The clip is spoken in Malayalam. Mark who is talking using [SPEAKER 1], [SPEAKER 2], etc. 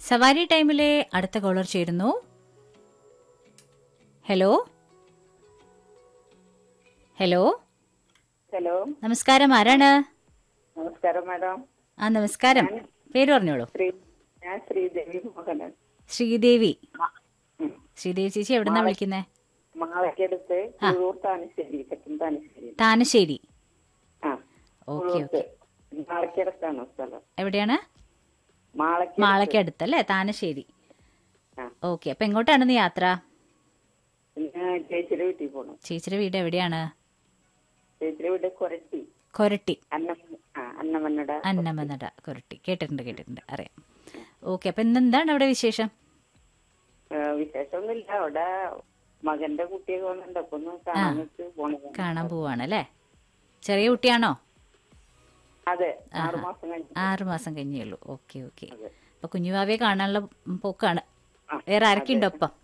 [SPEAKER 1] സവാരി ടൈമിലെ അടുത്ത കോളർ ചേരുന്നു ഹലോ ഹലോ
[SPEAKER 2] ഹലോ
[SPEAKER 1] നമസ്കാരം ആരാണ്
[SPEAKER 2] നമസ്കാരം മാഡം
[SPEAKER 1] ആ നമസ്കാരം പേര് പറഞ്ഞോളൂ
[SPEAKER 2] ശ്രീ ഞാൻ ശ്രീദേവി മോഹനൻ
[SPEAKER 1] ശ്രീദേവി
[SPEAKER 2] ഉം.
[SPEAKER 1] ശ്രീദേവി ചേച്ചി എവിടുന്നാ വിളിക്കുന്നേ
[SPEAKER 2] മാളയ്ക്കടുത്ത് കുഴൂർ താനശ്ശേരി തെക്കൻ താനശ്ശേരി
[SPEAKER 1] താനശ്ശേരി
[SPEAKER 2] ആ
[SPEAKER 1] ഓക്കെ ഓക്കെ
[SPEAKER 2] മാളയ്ക്കടുത്താണ് സ്ഥലം
[SPEAKER 1] എവിടെയാണ്
[SPEAKER 2] മാളയ്ക്ക്
[SPEAKER 1] മാളയ്ക്ക് അല്ലേ താനശ്ശേരി
[SPEAKER 2] ആ.
[SPEAKER 1] ഓക്കെ അപ്പൊ എങ്ങോട്ടാണ് നീ യാത്ര
[SPEAKER 2] പിന്നെ ചേച്ചിയുടെ വീട്ടിൽ പോകണം
[SPEAKER 1] ചേച്ചിയുടെ വീട് എവിടെയാണ്
[SPEAKER 2] ചേച്ചിയുടെ വീട് കൊരട്ടി
[SPEAKER 1] കൊരട്ടി
[SPEAKER 2] അന്നം ആ അന്നമന്നട
[SPEAKER 1] അന്നമനട കൊരട്ടി കേട്ടിട്ടുണ്ട് കേട്ടിട്ടുണ്ട് അറിയാം ഓക്കെ അപ്പൊ ഇന്നെന്താണ് അവിടെ വിശേഷം
[SPEAKER 2] ആ, വിശേഷമൊന്നുമില്ല അവിടെ മകന്റെ കുട്ടിയൊക്കെ വന്നിട്ടുണ്ട് അപ്പൊ ഒന്ന് കാണാൻ വെച്ച് പോണത്
[SPEAKER 1] കാണാൻ പോവാണ് അല്ലേ ചെറിയ കുട്ടിയാണോ
[SPEAKER 2] അതെ ആറു മാസം കഴിഞ്ഞു
[SPEAKER 1] ആറ് മാസം കഴിഞ്ഞേ ഉള്ളൂ ഓക്കെ ഓക്കെ
[SPEAKER 2] അതെ.
[SPEAKER 1] അപ്പൊ കുഞ്ഞുവാവയെ കാണാനുള്ള പോക്കാണ്
[SPEAKER 2] ആ,
[SPEAKER 1] വേറെ ആരൊക്കെ ഉണ്ട് ഒപ്പം